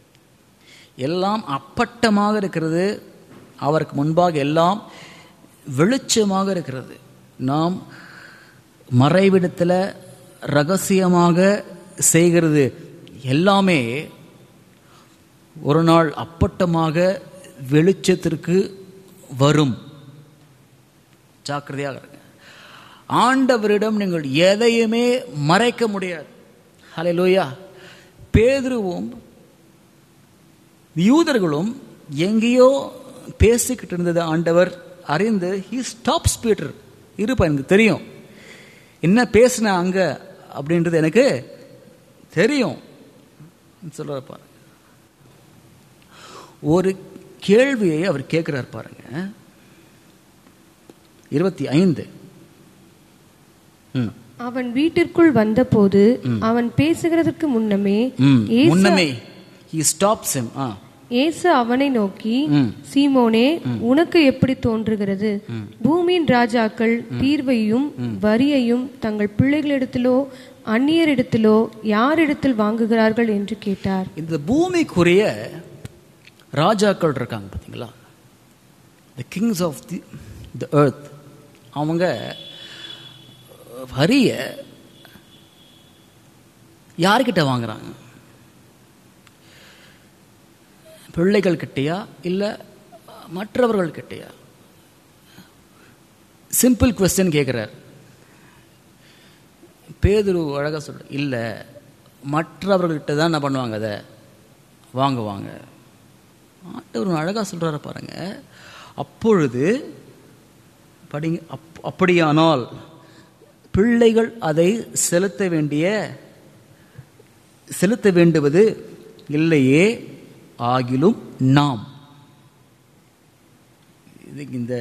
எல்லாம் அப்பட்டமாக இருக்கிறது அவருக்கு முன்பாக எல்லாம் வெளிச்சமாக இருக்கிறது நாம் மறைவிடத்தில் ரகசியமாக செய்கிறது எல்லாமே ஒரு நாள் அப்பட்டமாக வெளிச்சத்திற்கு வரும் ஜாக்கிரதையாக இருங்க ஆண்டவரிடம் நீங்கள் எதையுமே மறைக்க முடியாது ஹalleluya பேதுருவும் யூதர்களும் எங்கேயோ பேசிக்கிட்டு இருந்தது ஆண்டவர் அறிந்து ஹி ஸ்டாப்ஸ் பீட்டர் இருப்பா எனக்கு தெரியும் என்ன பேசின அங்க அப்படின்றது எனக்கு தெரியும் சொல்றாரு பாருங்க ஒரு கேள்வியை அவர் கேட்கிறார் பாருங்க இருபத்தி ஐந்து ம் அவன் வீட்டிற்குள் வந்தபோது அவன் பேசுகிறதற்கு முன்னமே ம் இயேசு முன்னமே ஹி ஸ்டாப்ஸ் him ஆ இயேசு அவனை நோக்கி சீமோனே உனக்கு எப்படி தோன்றுகிறது பூமியின் ராஜாக்கள் தீர்வையும் வரியையும் தங்கள் பிள்ளைகளிடத்திலோ அந்நியரிடத்திலோ யாரிடத்தில் வாங்குகிறார்கள் என்று கேட்டார் இந்த பூமிக்குரிய ராஜாக்கள் இருக்காங்க பார்த்தீங்களா the kings of the the earth அவங்க வரிய யார்கிட்ட வாங்குறாங்க பிள்ளைகள் கிட்டயா இல்லை மற்றவர்கள் கிட்டயா சிம்பிள் கொஸ்டின் கேட்குறார் பேதுரு அழகாக சொல்ற இல்லை மற்றவர்கள்கிட்ட தான் என்ன பண்ணுவாங்க அதை வாங்குவாங்க ஆண்டவர் அழகாக சொல்கிறார பாருங்க அப்பொழுது படிங்க அப் அப்படியானால் பிள்ளைகள் அதை செலுத்த வேண்டிய செலுத்த வேண்டுவது இல்லையே ஆகிலும் நாம் இது இந்த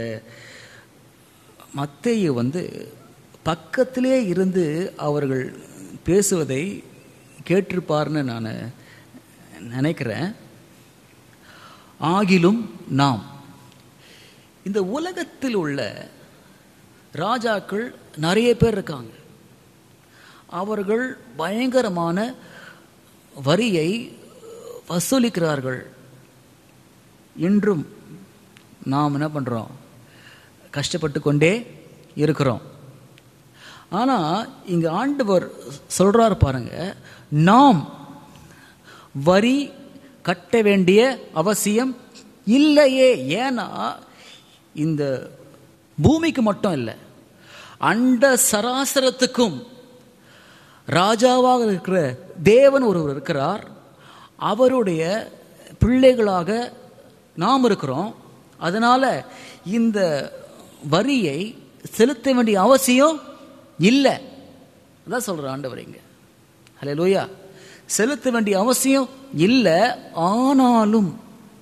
மத்தேயு வந்து பக்கத்திலே இருந்து அவர்கள் பேசுவதை கேட்டிருப்பார்னு நான் நினைக்கிறேன் ஆகிலும் நாம் இந்த உலகத்தில் உள்ள ராஜாக்கள் நிறைய பேர் இருக்காங்க அவர்கள் பயங்கரமான வரியை வசூலிக்கிறார்கள் இன்றும் நாம் என்ன பண்ணுறோம் கஷ்டப்பட்டு கொண்டே இருக்கிறோம் ஆனால் இங்கே ஆண்டவர் சொல்கிறார் பாருங்க நாம் வரி கட்ட வேண்டிய அவசியம் இல்லையே ஏன்னா இந்த பூமிக்கு மட்டும் இல்லை அண்ட சராசரத்துக்கும் ராஜாவாக இருக்கிற தேவன் ஒருவர் இருக்கிறார் அவருடைய பிள்ளைகளாக நாம் இருக்கிறோம் அதனால இந்த வரியை செலுத்த வேண்டிய அவசியம் இல்லை அதான் சொல்ற ஆண்டவர் இங்க ஹலே லூயா செலுத்த வேண்டிய அவசியம் இல்லை ஆனாலும்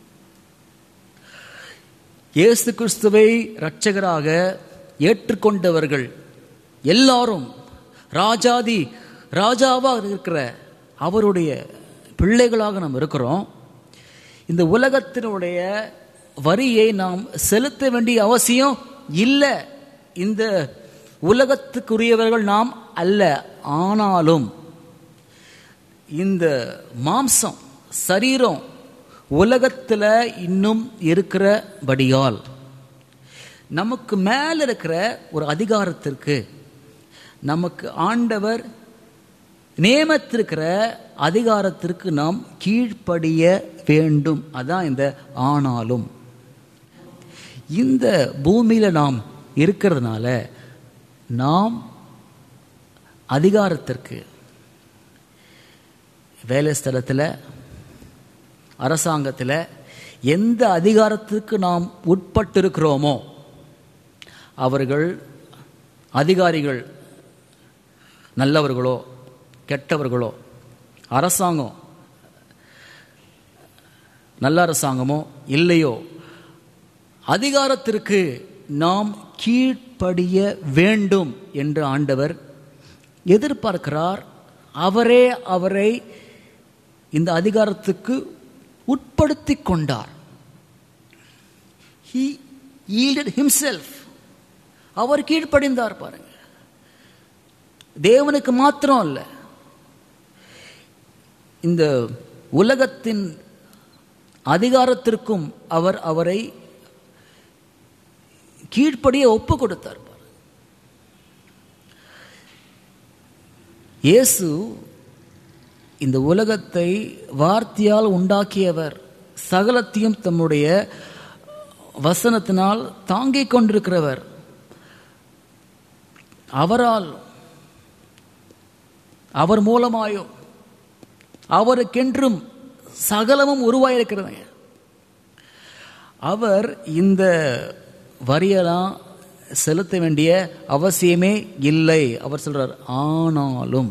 இயேசு கிறிஸ்துவை இரட்சகராக ஏற்றுக்கொண்டவர்கள் எல்லாரும் ராஜாதி ராஜாவாக இருக்கிற அவருடைய பிள்ளைகளாக நாம் இருக்கிறோம் இந்த உலகத்தினுடைய வரியை நாம் செலுத்த வேண்டிய அவசியம் இல்லை இந்த உலகத்துக்குரியவர்கள் நாம் அல்ல ஆனாலும் இந்த மாம்சம் சரீரம் உலகத்தில் இன்னும் இருக்கிறபடியால் நமக்கு மேல இருக்கிற ஒரு அதிகாரத்திற்கு நமக்கு ஆண்டவர் நியமித்திருக்கிற அதிகாரத்திற்கு நாம் கீழ்ப்படிய வேண்டும் அதான் இந்த ஆனாலும் இந்த பூமியில நாம் இருக்கிறதுனால நாம் அதிகாரத்திற்கு வேலை ஸ்தலத்தில் அரசாங்கத்தில் எந்த அதிகாரத்துக்கு நாம் உட்பட்டிருக்கிறோமோ அவர்கள் அதிகாரிகள் நல்லவர்களோ கெட்டவர்களோ அரசாங்கம் நல்ல அரசாங்கமோ இல்லையோ அதிகாரத்திற்கு நாம் கீழ்ப்படிய வேண்டும் என்று ஆண்டவர் எதிர்பார்க்கிறார் அவரே அவரை இந்த அதிகாரத்துக்கு உட்படுத்தி கொண்டார் he yielded himself அவர் கீழ்ப்படிந்தார் பாருங்க தேவனுக்கு மாத்திரம் அல்ல இந்த உலகத்தின் அதிகாரத்திற்கும் அவர் அவரை கீழ்ப்படிய ஒப்பு கொடுத்தார் பாருங்க. இயேசு இந்த உலகத்தை வார்த்தையால் உண்டாக்கியவர் சகலத்தையும் தம்முடைய வசனத்தினால் தாங்கிக் கொண்டிருக்கிறவர் அவரால் அவர் மூலமாயும் அவருக்கென்றும் சகலமும் உருவாயிருக்கிறதுங்க அவர் இந்த வரியெல்லாம் செலுத்த வேண்டிய அவசியமே இல்லை அவர் சொல்றார் ஆனாலும்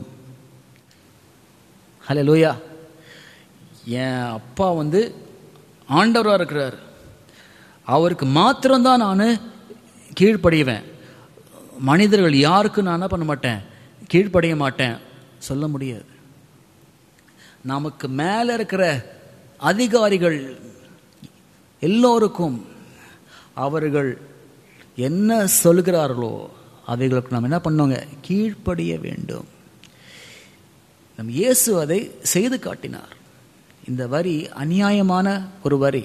ஹலோ லூயா என் அப்பா வந்து ஆண்டவராக இருக்கிறார் அவருக்கு மாத்திரம்தான் நான் கீழ்ப்படிவேன் மனிதர்கள் யாருக்கும் நான் என்ன பண்ண மாட்டேன் கீழ்ப்படிய மாட்டேன் சொல்ல முடியாது நமக்கு மேலே இருக்கிற அதிகாரிகள் எல்லோருக்கும் அவர்கள் என்ன சொல்கிறார்களோ அவைகளுக்கு நாம் என்ன பண்ணோங்க கீழ்ப்படிய வேண்டும் நம் இயேசு அதை செய்து காட்டினார் இந்த வரி அநியாயமான ஒரு வரி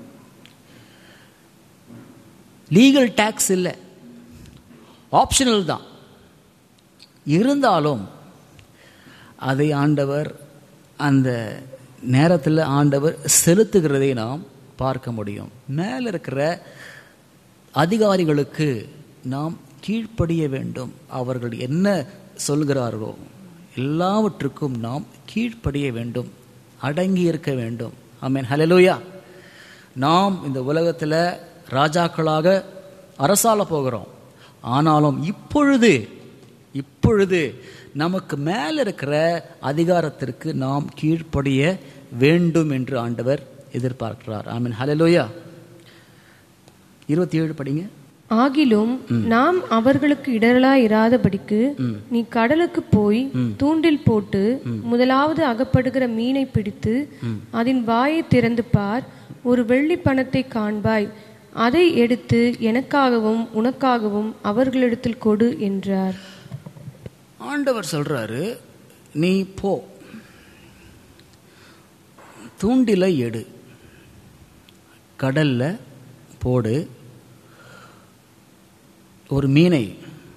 லீகல் டேக்ஸ் இல்லை ஆப்ஷனல் தான் இருந்தாலும் அதை ஆண்டவர் அந்த நேரத்தில் ஆண்டவர் செலுத்துகிறதை நாம் பார்க்க முடியும் மேலே இருக்கிற அதிகாரிகளுக்கு நாம் கீழ்ப்படிய வேண்டும் அவர்கள் என்ன சொல்கிறார்களோ எல்லாவற்றுக்கும் நாம் கீழ்ப்படிய வேண்டும் அடங்கி இருக்க வேண்டும் ஆமென் ஹalleluya நாம் இந்த உலகத்தில் ராஜாக்களாக அரசாள போகிறோம் ஆனாலும் இப்பொழுது இப்பொழுது நமக்கு மேல இருக்கிற அதிகாரத்திற்கு நாம் கீழ்ப்படிய வேண்டும் என்று ஆண்டவர் எதிர்பார்க்கிறார் ஆமென் ஹalleluya இருபத்தி ஏழு படிங்க ஆகிலும் நாம் அவர்களுக்கு இடரலாய் இராதபடிக்கு நீ கடலுக்கு போய் தூண்டில் போட்டு முதலாவது அகப்படுகிற மீனை பிடித்து அதன் வாயை திறந்து பார் ஒரு வெள்ளி பணத்தை காண்பாய் அதை எடுத்து எனக்காகவும் உனக்காகவும் அவர்களிடத்தில் கொடு என்றார் ஆண்டவர் சொல்றாரு நீ போ தூண்டிலை எடு கடல்ல போடு ஒரு மீனை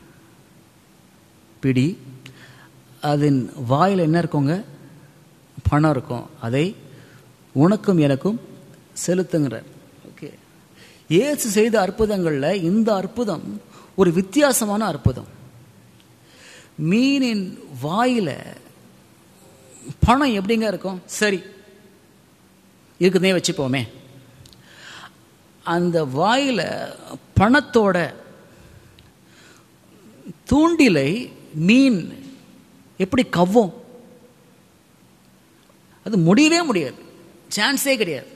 பிடி அதன் வாயில் என்ன இருக்குங்க பணம் இருக்கும் அதை உனக்கும் எனக்கும் செலுத்துங்கிறார் ஓகே இயேசு செய்த அற்புதங்களில் இந்த அற்புதம் ஒரு வித்தியாசமான அற்புதம் மீனின் வாயில பணம் எப்படிங்க இருக்கும் சரி இருக்குதே வச்சுப்போமே அந்த வாயில பணத்தோட தூண்டிலை மீன் எப்படி கவ்வும் அது முடியவே முடியாது சான்ஸே கிடையாது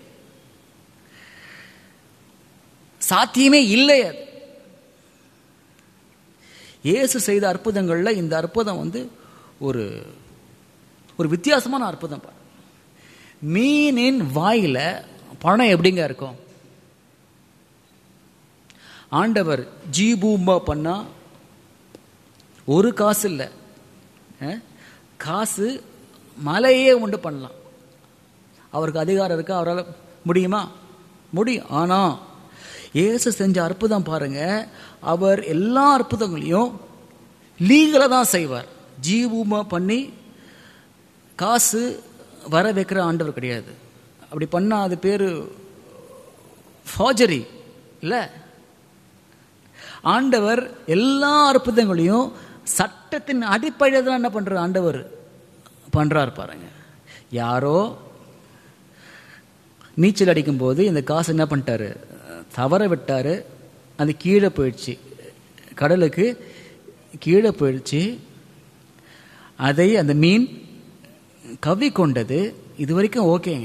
சாத்தியமே இல்லை அது இயேசு செய்த அற்புதங்களில் இந்த அற்புதம் வந்து ஒரு ஒரு வித்தியாசமான அற்புதம் பாரு. மீனின் வாயில பணம் எப்படிங்க இருக்கும் ஆண்டவர் ஜீபூம்பா பண்ணா ஒரு காசு இல்லை அஹ், காசு மலையே உண்டு பண்ணலாம் அவருக்கு அதிகாரம் இருக்கா அவரால் முடியுமா முடியும் ஆனா இயேசு செஞ்ச அற்புதம் பாருங்க அவர் எல்லா அற்புதங்களையும் லீகலாக தான் செய்வார் ஜீவூமா பண்ணி காசு வர வைக்கிற ஆண்டவர் கிடையாது அப்படி பண்ணா அது பேரு ஃபாஜரி இல்லை ஆண்டவர் எல்லா அற்புதங்களையும் சட்டத்தின் அடிப்படையில் தான் என்ன பண்ற ஆண்டவர் பண்றார் பாருங்க யாரோ நீச்சல் அடிக்கும்போது இந்த காசு என்ன பண்ணிட்டாரு தவற விட்டாரு அது கீழே போயிடுச்சு கடலுக்கு கீழே போயிடுச்சு அதை அந்த மீன் கவ்வி கொண்டது இது வரைக்கும் ஓகேங்க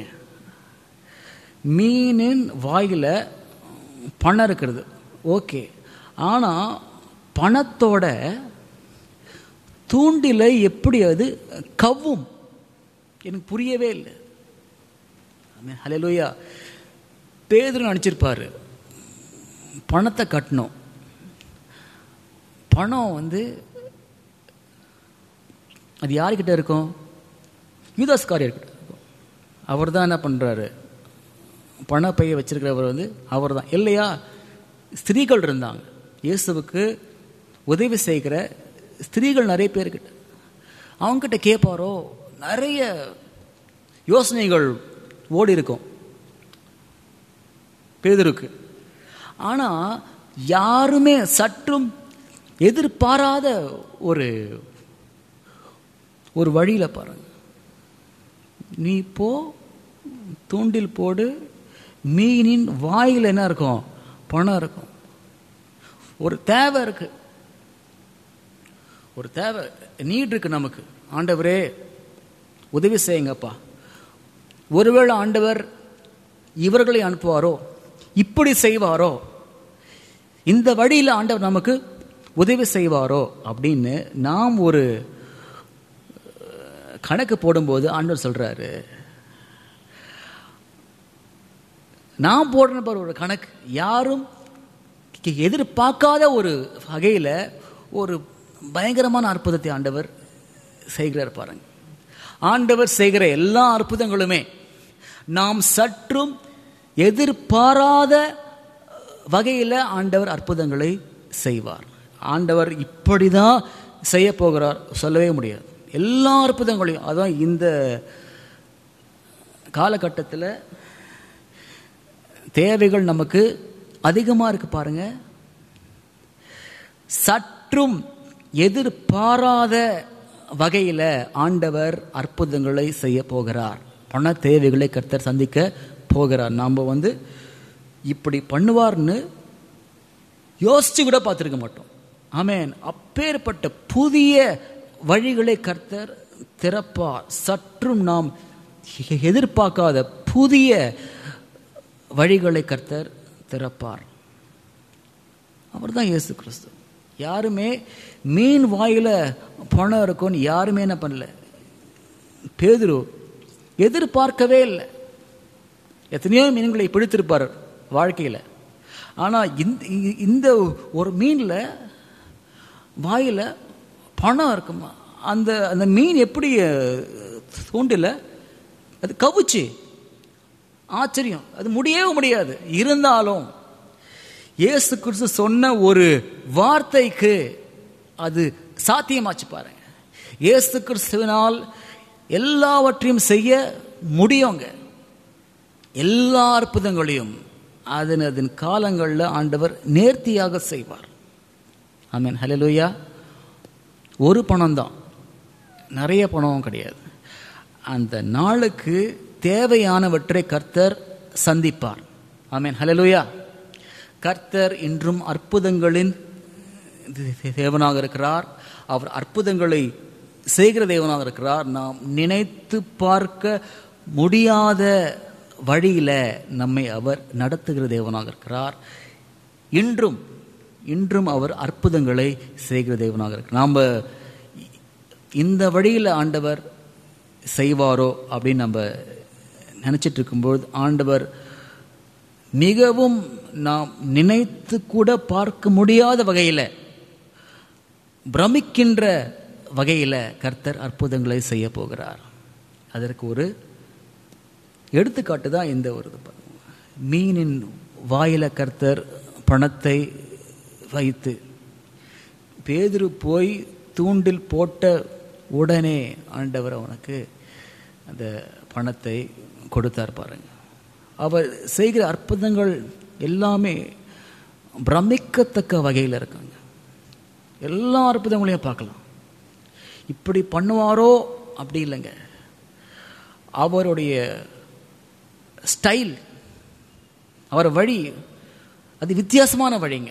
மீனின் வாயில பணம் இருக்கிறது ஓகே ஆனா பணத்தோட தூண்டிலை எப்படி அது கவ்வும் எனக்கு புரியவே இல்லை ஹலெலூயா பேதுரு நினச்சிருப்பாரு பணத்தை கட்டணும் பணம் வந்து அது யாருக்கிட்ட இருக்கும் யூதாஸ்காரியர்கிட்ட இருக்கும் அவர் தான் என்ன பண்ணுறாரு பணப்பையை வச்சிருக்கிறவர் வந்து அவர் தான் இல்லையா ஸ்திரீகள் இருந்தாங்க இயேசுவுக்கு உதவி செய்கிற ஸ்திரீகள் நிறைய பேர்கிட்ட அவங்ககிட்ட கேட்பாரோ நிறைய யோசனைகள் ஓடி இருக்கும் பேதருக்கு ஆனா யாருமே சற்றும் எதிர்பாராத ஒரு ஒரு வழியில பாருங்க நீ போ தூண்டில் போடு மீனின் வாயில் என்ன இருக்கும் பணம் இருக்கும் ஒரு தேவை இருக்கு ஒரு தேவை நீட் இருக்கு நமக்கு ஆண்டவரே உதவி செய்யுங்கப்பா ஒருவேளை ஆண்டவர் இவர்களை அனுப்புவாரோ இப்படி செய்வாரோ இந்த வழியில் ஆண்டவர் நமக்கு உதவி செய்வாரோ அப்படின்னு நாம் ஒரு கணக்கு போடும்போது ஆண்டவர் சொல்றாரு நான் போடுற பாரு ஒரு கணக்கு யாரும் எதிர்பார்க்காத ஒரு வகையில் ஒரு பயங்கரமான அற்புதத்தை ஆண்டவர் செய்கிறார் பாருங்க ஆண்டவர் செய்கிற எல்லா அற்புதங்களுமே நாம் சற்றும் எதிர்பாராத வகையில் ஆண்டவர் அற்புதங்களை செய்வார் ஆண்டவர் இப்படி தான் செய்ய போகிறார் சொல்லவே முடியாது எல்லா அற்புதங்களையும் அதான் இந்த காலகட்டத்தில் தேவைகள் நமக்கு அதிகமாக இருக்கு பாருங்க சற்றும் எதிர்பாராத வகையில் ஆண்டவர் அற்புதங்களை செய்ய போகிறார் பண தேவைகளை கர்த்தர் சந்திக்க போகிறார் நாம் வந்து இப்படி பண்ணுவார்னு யோசிச்சு கூட பார்த்துருக்க மாட்டோம் ஆமேன் அப்பேற்பட்ட புதிய வழிகளை கர்த்தர் திறப்பார் சற்றும் நாம் எதிர்பார்க்காத புதிய வழிகளை கர்த்தர் திறப்பார் அவர் தான் இயேசு கிறிஸ்து யாருமே மீன் வாயில பணம் இருக்கும்னு யாருமே என்ன பண்ணல பேதுரு எதிர்பார்க்கவே இல்லை எத்தனையோ மீன்களை பிடித்திருப்பார் வாழ்க்கையில் ஆனால் இந்த இந்த ஒரு மீனில் வாயில் பணம் இருக்குமா அந்த அந்த மீன் எப்படி தூண்டில் அது கவுச்சு ஆச்சரியம் அது முடியவே முடியாது இருந்தாலும் இயேசு கிறிஸ்து சொன்ன ஒரு வார்த்தைக்கு அது சாத்தியமாச்சு பாருங்க இயேசு கிறிஸ்துவினால் எல்லாவற்றையும் செய்ய முடியுங்க எல்லா அற்புதங்களையும் அதன் அதன் காலங்களில் ஆண்டவர் நேர்த்தியாக செய்வார் ஆமீன் ஹலலூயா ஒரு பணம் தான் நிறைய பணமும் கிடையாது அந்த நாளுக்கு தேவையானவற்றை கர்த்தர் சந்திப்பார் ஆமீன் ஹலலூயா கர்த்தர் இன்றும் அற்புதங்களின் தேவனாக இருக்கிறார் அவர் அற்புதங்களை செய்கிற தேவனாக இருக்கிறார் நாம் நினைத்து பார்க்க முடியாத வழியில நம்மை அவர் நடத்துகிற தேவனாக இருக்கிறார் இன்றும் இன்றும் அவர் அற்புதங்களை செய்கிற தேவனாக இருக்கிறார் நாம் இந்த வழியில் ஆண்டவர் செய்வாரோ அப்படின்னு நம்ம நினச்சிட்டு இருக்கும்போது ஆண்டவர் மிகவும் நாம் நினைத்து கூட பார்க்க முடியாத வகையில் பிரமிக்கின்ற வகையில் கர்த்தர் அற்புதங்களை செய்ய போகிறார் அதற்கு ஒரு எடுத்துக்காட்டு தான் இந்த ஒரு மீனின் வாயில கர்த்தர் பணத்தை வைத்து பேதுரு போய் தூண்டில் போட்ட உடனே ஆண்டவர் அவனுக்கு அந்த பணத்தை கொடுத்தார் பாருங்க அவர் செய்கிற அற்புதங்கள் எல்லாமே பிரமிக்கத்தக்க வகையில் இருக்காங்க எல்லா அற்புதங்களையும் பார்க்கலாம் இப்படி பண்ணுவாரோ அப்படி இல்லைங்க அவருடைய ஸ்டைல் அவர் வழி அது வித்தியாசமான வழிங்க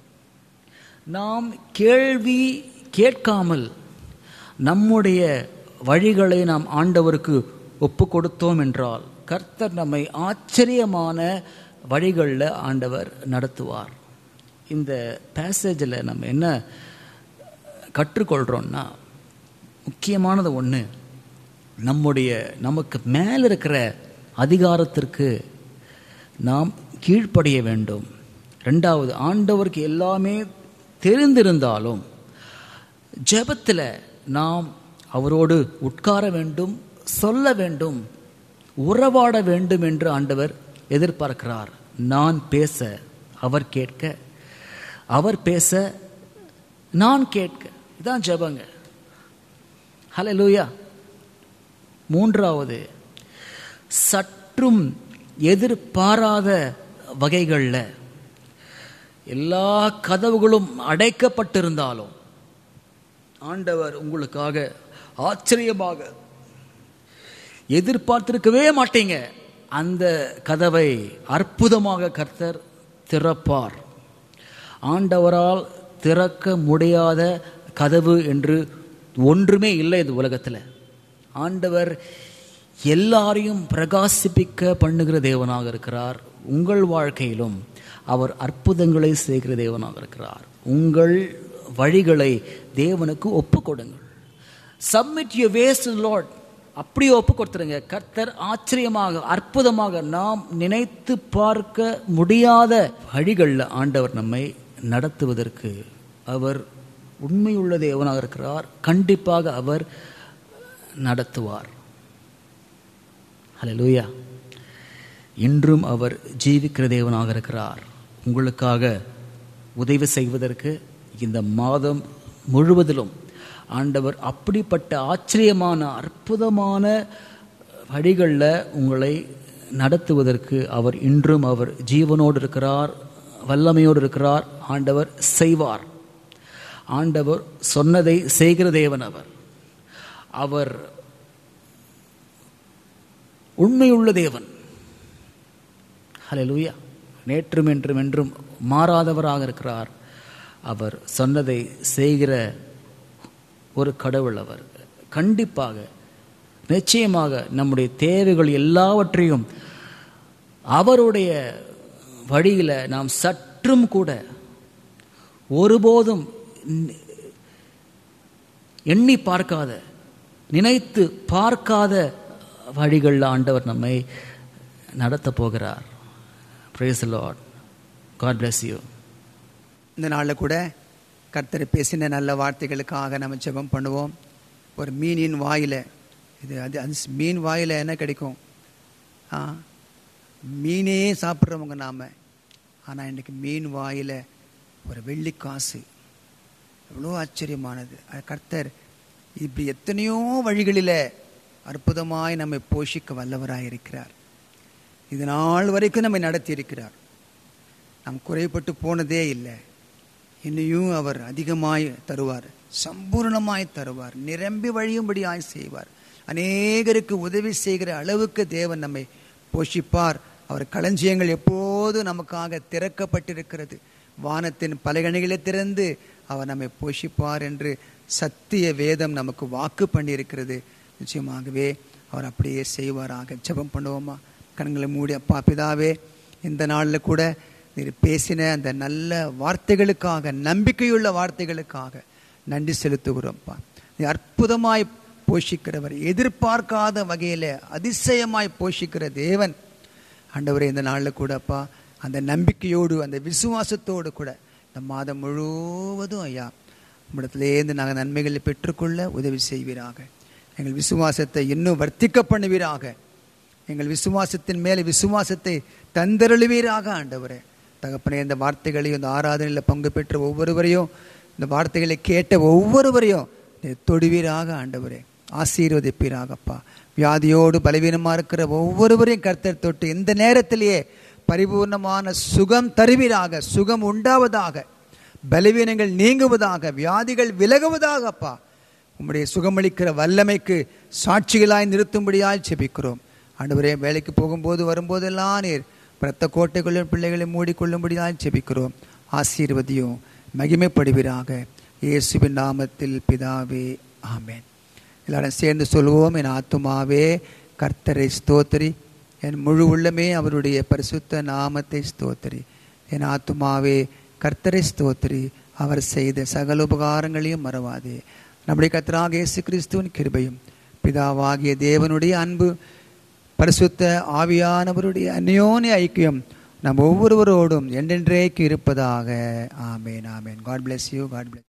நாம் கேள்வி கேட்காமல் நம்முடைய வழிகளை நாம் ஆண்டவருக்கு ஒப்பு கொடுத்தோம் என்றால் கர்த்தர் நம்மை ஆச்சரியமான வழிகளில் ஆண்டவர் நடத்துவார் இந்த பேசேஜில் நம்ம என்ன கற்றுக்கொள்கிறோம்னா முக்கியமானது ஒன்று நம்முடைய நமக்கு மேலே இருக்கிற அதிகாரத்திற்கு நாம் கீழ்ப்படிய வேண்டும் ரெண்டாவது ஆண்டவருக்கு எல்லாமே தெரிந்திருந்தாலும் ஜெபத்தில் நாம் அவரோடு உட்கார வேண்டும் சொல்ல வேண்டும் உறவாட வேண்டும் என்று ஆண்டவர் எதிர்பார்க்கிறார் நான் பேச அவர் கேட்க அவர் பேச நான் கேட்க இதான் ஜெபங்க ஹலோ லூயா மூன்றாவது சற்றும் எதிர்பாராத வகைகளில் எல்லா கதவுகளும் அடைக்கப்பட்டிருந்தாலும் ஆண்டவர் உங்களுக்காக ஆச்சரியமாக எதிர்பார்த்திருக்கவே மாட்டீங்க அந்த கதவை அற்புதமாக கர்த்தர் திறப்பார் ஆண்டவரால் திறக்க முடியாத கதவு என்று ஒன்றுமே இல்லை இந்த உலகத்தில் ஆண்டவர் எல்லாரையும் பிரகாசிப்பிக்க பண்ணுகிற தேவனாக இருக்கிறார் உங்கள் வாழ்க்கையிலும் அவர் அற்புதங்களை செய்கிற தேவனாக இருக்கிறார் உங்கள் வழிகளை தேவனுக்கு ஒப்பு கொடுங்கள் சப்மிட் யூ வேஸ்ட் லார்ட் அப்படியே ஒப்பு கொடுத்துருங்க கர்த்தர் ஆச்சரியமாக அற்புதமாக நாம் நினைத்து பார்க்க முடியாத வழிகளில் ஆண்டவர் நம்மை நடத்துவதற்கு அவர் உண்மையுள்ள தேவனாக இருக்கிறார் கண்டிப்பாக அவர் நடத்துவார் ஹalleluya இன்றும் அவர் ஜீவிக்கிற தேவனாக இருக்கிறார் உங்களுக்காக உதவி செய்வதற்கு இந்த மாதம் முழுவதிலும் ஆண்டவர் அப்படிப்பட்ட ஆச்சரியமான அற்புதமான வழிகளில் உங்களை நடத்துவதற்கு அவர் இன்றும் அவர் ஜீவனோடு இருக்கிறார் வல்லமையோடு இருக்கிறார் ஆண்டவர் செய்வார் ஆண்டவர் சொன்னதை செய்கிற தேவன் அவர் அவர் உண்மையுள்ள தேவன் ஹalleluya நேற்றும் என்றும் என்றும் மாறாதவராக இருக்கிறார் அவர் சொன்னதை செய்கிற ஒரு கடவுள் அவர் கண்டிப்பாக நிச்சயமாக நம்முடைய தேவைகள் எல்லாவற்றையும் அவருடைய வழியில் நாம் சற்றும் கூட ஒருபோதும் ந- எண்ணி பார்க்காத நினைத்து பார்க்காத வழிகளில் ஆண்டவர் நம்மை நடத்தப் போகிறார் praise the lord god bless you இந்த நாளில் கூட கர்த்தர் பேசின நல்ல வார்த்தைகளுக்காக நம்ம ஜெபம் பண்ணுவோம் ஒரு மீனின் வாயில இது அது அது மீன் வாயில என்ன கிடைக்கும் ஆ மீனே சாப்பிட்றவங்க நாம ஆனால் இன்னைக்கு மீன் வாயில ஒரு வெள்ளி காசு எவ்வளோ ஆச்சரியமானது அது கர்த்தர் இப்படி எத்தனையோ வழிகளில் அற்புதமாய் நம்மை போஷிக்க வல்லவராய் இருக்கிறார் இது நாள் வரைக்கும் நம்மை நடத்தி இருக்கிறார் நாம் குறைபட்டு போனதே இல்லை இன்னையும் அவர் அதிகமாய் தருவார் சம்பூர்ணமாய் தருவார் நிரம்பி வழியும்படியாய் செய்வார் அநேகருக்கு உதவி செய்கிற அளவுக்கு தேவன் நம்மை போஷிப்பார் அவர் களஞ்சியங்கள் எப்போதும் நமக்காக திறக்கப்பட்டிருக்கிறது வானத்தின் பலகணிகளை திறந்து அவர் நம்மை போஷிப்பார் என்று சத்திய வேதம் நமக்கு வாக்கு பண்ணியிருக்கிறது நிச்சயமாகவே அவர் அப்படியே செய்வாராக ஜெபம் பண்ணுவோமா கண்களை மூடி அப்பா பிதாவே இந்த நாளில் கூட நீர் பேசின அந்த நல்ல வார்த்தைகளுக்காக நம்பிக்கையுள்ள வார்த்தைகளுக்காக நன்றி செலுத்துகிறோம்ப்பா நீ அற்புதமாய் போஷிக்கிறவர் எதிர்பார்க்காத வகையில் அதிசயமாய் போஷிக்கிற தேவன் ஆண்டவரே இந்த நாளில் கூடப்பா அந்த நம்பிக்கையோடு அந்த விசுவாசத்தோடு கூட இந்த மாதம் முழுவதும் ஐயா உம்மிடத்திலேருந்து நாங்கள் நன்மைகளை பெற்றுக்கொள்ள உதவி செய்வீராக எங்கள் விசுவாசத்தை இன்னும் வர்த்திக்க பண்ணுவீராக எங்கள் விசுவாசத்தின் மேலே விசுவாசத்தை தந்தருளுவீராக ஆண்டவரே தகப்பனே இந்த வார்த்தைகளையும் இந்த ஆராதனையில் பங்கு பெற்ற ஒவ்வொருவரையும் இந்த வார்த்தைகளை கேட்ட ஒவ்வொருவரையும் நீர் தொடுவீராக ஆண்டவரே ஆசீர்வதிப்பீராகப்பா வியாதியோடு பலவீனமாக இருக்கிற ஒவ்வொருவரையும் கர்த்தர் தொட்டு இந்த நேரத்திலேயே பரிபூர்ணமான சுகம் தருவீராக சுகம் உண்டாவதாக பலவீனங்கள் நீங்குவதாக வியாதிகள் விலகுவதாக அப்பா உம்முடைய சுகமளிக்கிற வல்லமைக்கு சாட்சிகளாய் நிறுத்தும்படியாய் செபிக்கிறோம் ஆண்டவரே வேலைக்கு போகும்போது வரும்போதெல்லாம் நீர் இரத்த கோட்டைக்குள்ள பிள்ளைகளை மூடிக்கொள்ளும்படியாய் செபிக்கிறோம் ஆசீர்வதியும் மகிமைப்படுவீராக இயேசுவின் நாமத்தில் பிதாவே ஆமென் எல்லாரும் சேர்ந்து சொல்லுவோம் என் ஆத்துமாவே கர்த்தரை ஸ்தோத்திரி என் முழு உள்ளமே அவருடைய பரிசுத்த நாமத்தை ஸ்தோத்திரி என் ஆத்துமாவே கர்த்தரை ஸ்தோத்திரி அவர் செய்த சகல உபகாரங்களையும் மறவாதே நம்முடைய கர்த்தராக இயேசு கிறிஸ்துவின் கிருபையும் பிதாவாகிய தேவனுடைய அன்பு பரிசுத்த ஆவியானவருடைய அந்யோன்ய ஐக்கியம் நம் ஒவ்வொருவரோடும் என்றென்றேக்கு இருப்பதாக ஆமேன் ஆமேன் god bless you god bless